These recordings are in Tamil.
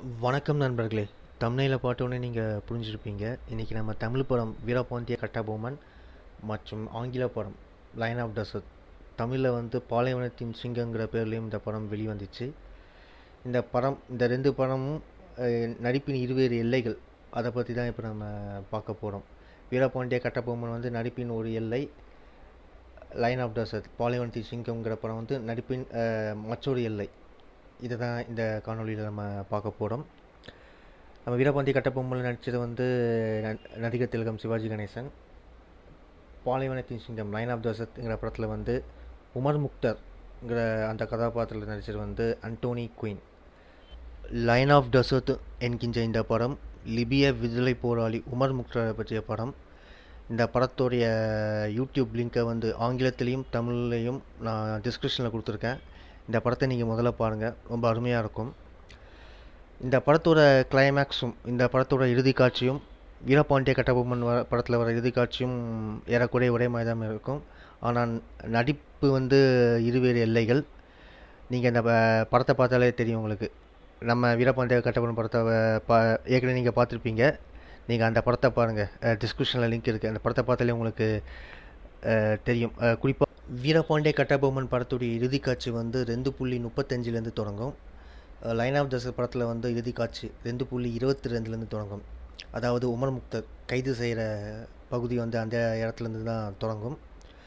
வணக்கம் நண்பர்களே தமிழில் பார்த்தோன்னே நீங்கள் புரிஞ்சிருப்பீங்க இன்றைக்கி நம்ம தமிழ் படம் வீரபாண்டிய கட்டபொம்மன் மற்றும் ஆங்கில படம் லைன் ஆஃப் டசத் தமிழில் வந்து பாலைவனத்தின் சிங்கங்கிற பேர்லேயும் இந்த படம் வெளிவந்துச்சு இந்த படம் இந்த ரெண்டு படமும் அஹ், நடிப்பின் இருவேறு எல்லைகள் அதை பற்றி தான் இப்போ நம்ம பார்க்க போகிறோம் வீரபாண்டிய கட்டபொம்மன் வந்து நடிப்பின் ஒரு எல்லை லைன் ஆஃப் டசத் பாலைவனத்தின் சிங்கம்ங்கிற படம் வந்து நடிப்பின் அஹ், மற்றொரு எல்லை இதை தான் இந்த காணொளியில் நம்ம பார்க்க போகிறோம் நம்ம வீரபாண்டி கட்டபொம்மன் நடித்தது வந்து ந- நடிகர் திலகம் சிவாஜி கணேசன் பாலைவனத்தின் சிங்கம் லைன் ஆஃப் தசத்ங்கிற படத்தில் வந்து உமர் முக்தர்ங்கிற அந்த கதாபாத்திரத்தில் நடித்தது வந்து Anthony Quinn Lion of Desert என்கின்ற இந்த படம் லிபிய விடுதலை போராளி உமர் முக்தரை பற்றிய படம் இந்த படத்துடைய யூடியூப் லிங்கை வந்து ஆங்கிலத்திலையும் தமிழ்லையும் நான் டிஸ்கிரிப்ஷனில் கொடுத்துருக்கேன் இந்த படத்தை நீங்கள் முதல்ல பாருங்கள் ரொம்ப அருமையாக இருக்கும் இந்த படத்தோட கிளைமேக்ஸும் இந்த படத்தோட இறுதி காட்சியும் வீரபாண்டிய கட்டபொம்மன் வர படத்தில் வர இறுதி காட்சியும் ஏறக்குறைய ஒரே மாதிரி தான் இருக்கும் ஆனால் நடிப்பு வந்து இருவேறு எல்லைகள் நீங்கள் இந்த ப- படத்தை பார்த்தாலே தெரியும் உங்களுக்கு நம்ம வீரபாண்டிய கட்டபொம்மன் படத்தை வ- பா ஏற்கனவே நீங்கள் பார்த்துருப்பீங்க நீங்கள் அந்த படத்தை பாருங்கள் டிஸ்கிரிப்ஷனில் லிங்க் இருக்குது அந்த படத்தை பார்த்தாலே உங்களுக்கு அஹ், தெரியும் குறிப்பாக வீரபாண்டிய கட்டபொம்மன் படத்துடைய இறுதி காட்சி வந்து ரெண்டு புள்ளி முப்பத்தஞ்சிலேருந்து தொடங்கும் லைன் ஆஃப் தசர் படத்தில் வந்து இறுதி காட்சி ரெண்டு புள்ளி இருபத்தி ரெண்டுலேருந்து தொடங்கும் அதாவது உமர் முக்தர் கைது செய்கிற பகுதி வந்து அந்த இடத்துலேருந்து தான் தொடங்கும்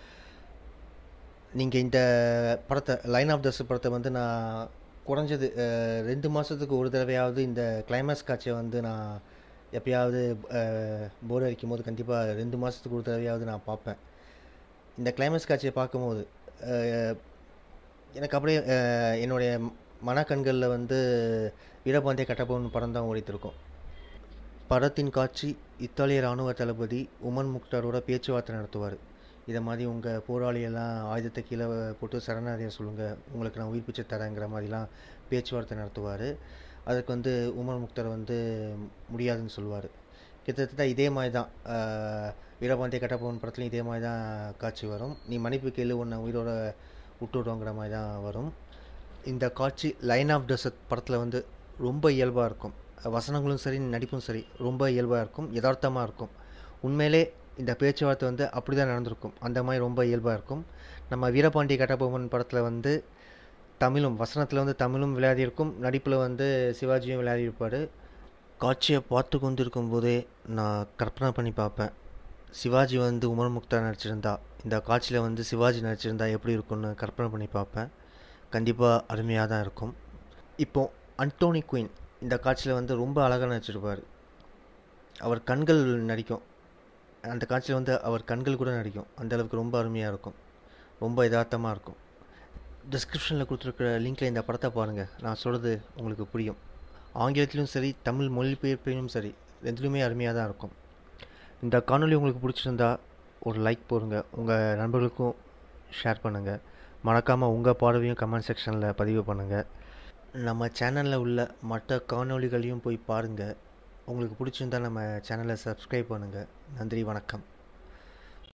நீங்கள் இந்த படத்தை லைன் ஆஃப் தசர் படத்தை வந்து நான் குறைஞ்சது அஹ், ரெண்டு மாதத்துக்கு ஒரு தடவையாவது இந்த கிளைமேக்ஸ் காட்சியை வந்து நான் எப்பயாவது போர் அடிக்கும் போது கண்டிப்பாக ரெண்டு மாதத்துக்கு ஒரு தடவையாவது நான் பார்ப்பேன் இந்த கிளைமேக்ஸ் காட்சியை பார்க்கும்போது அஹ், எனக்கு அப்படியே அஹ், என்னுடைய மனக்கண்களில் வந்து வீரபாண்டிய கட்டபொம்மன் படம் தான் ஓடித்திருக்கும் படத்தின் காட்சி இத்தாலிய இராணுவ தளபதி உமன் முக்தாரோட பேச்சுவார்த்தை நடத்துவார் இதை மாதிரி உங்கள் போராளியெல்லாம் ஆயுதத்தை கீழே போட்டு சரணடைய சொல்லுங்கள் உங்களுக்கு நான் உயிர் பிச்சை தரேங்கிற மாதிரிலாம் பேச்சுவார்த்தை நடத்துவார் அதுக்கு வந்து உமர் முக்தர் வந்து முடியாதுன்னு சொல்லுவார் கிட்டத்தட்ட இதே மாதிரி தான் அஹ், வீரபாண்டிய கட்டபொம்மன் படத்துலையும் இதே மாதிரி தான் காட்சி வரும் நீ மன்னிப்பு கேளு உன்னை உயிரோட விட்டுடுவோங்கிற மாதிரி தான் வரும் இந்த காட்சி லைன் ஆஃப் டசத் படத்தில் வந்து ரொம்ப இயல்பாக இருக்கும் வசனங்களும் சரி நடிப்பும் சரி ரொம்ப இயல்பாக இருக்கும் யதார்த்தமாக இருக்கும் உண்மையிலே இந்த பேச்சுவார்த்தை வந்து அப்படி தான் நடந்திருக்கும் அந்த மாதிரி ரொம்ப இயல்பாக இருக்கும் நம்ம வீரபாண்டிய கட்டபொம்மன் படத்தில் வந்து தமிழும் வசனத்தில் வந்து தமிழும் விளையாடியிருக்கும் நடிப்பில் வந்து சிவாஜியும் விளையாடியிருப்பார் காட்சியை பார்த்து கொண்டிருக்கும் போதே நான் கற்பனை பண்ணி பார்ப்பேன் சிவாஜி வந்து உமர் முக்தா நடிச்சிருந்தா இந்த காட்சியில் வந்து சிவாஜி நடிச்சிருந்தா எப்படி இருக்கும்னு கற்பனை பண்ணி பார்ப்பேன் கண்டிப்பாக அருமையாக தான் இருக்கும் இப்போ அன்டோனி குயின் இந்த காட்சியில் வந்து ரொம்ப அழகாக நடிச்சிருப்பார் அவர் கண்கள் நடிக்கும் அந்த காட்சியில் வந்து அவர் கண்கள் கூட நடிக்கும் அந்த அளவுக்கு ரொம்ப அருமையாக இருக்கும் ரொம்ப யதார்த்தமாக இருக்கும் டிஸ்கிரிப்ஷனில் கொடுத்துருக்குற லிங்க்கில் இந்த படத்தை பாருங்கள் நான் சொல்கிறது உங்களுக்கு புரியும் ஆங்கிலத்திலும் சரி தமிழ் மொழிபெயர்ப்பிலும் சரி ரெண்டுலையுமே அருமையாக தான் இருக்கும் இந்த காணொளி உங்களுக்கு பிடிச்சிருந்தா ஒரு லைக் போடுங்க உங்கள் நண்பர்களுக்கும் ஷேர் பண்ணுங்கள் மறக்காமல் உங்கள் பார்வையும் கமெண்ட் செக்ஷனில் பதிவு பண்ணுங்கள் நம்ம சேனலில் உள்ள மற்ற காணொளிகளையும் போய் பாருங்கள் உங்களுக்கு பிடிச்சிருந்தா நம்ம சேனலை சப்ஸ்கிரைப் பண்ணுங்கள் நன்றி வணக்கம்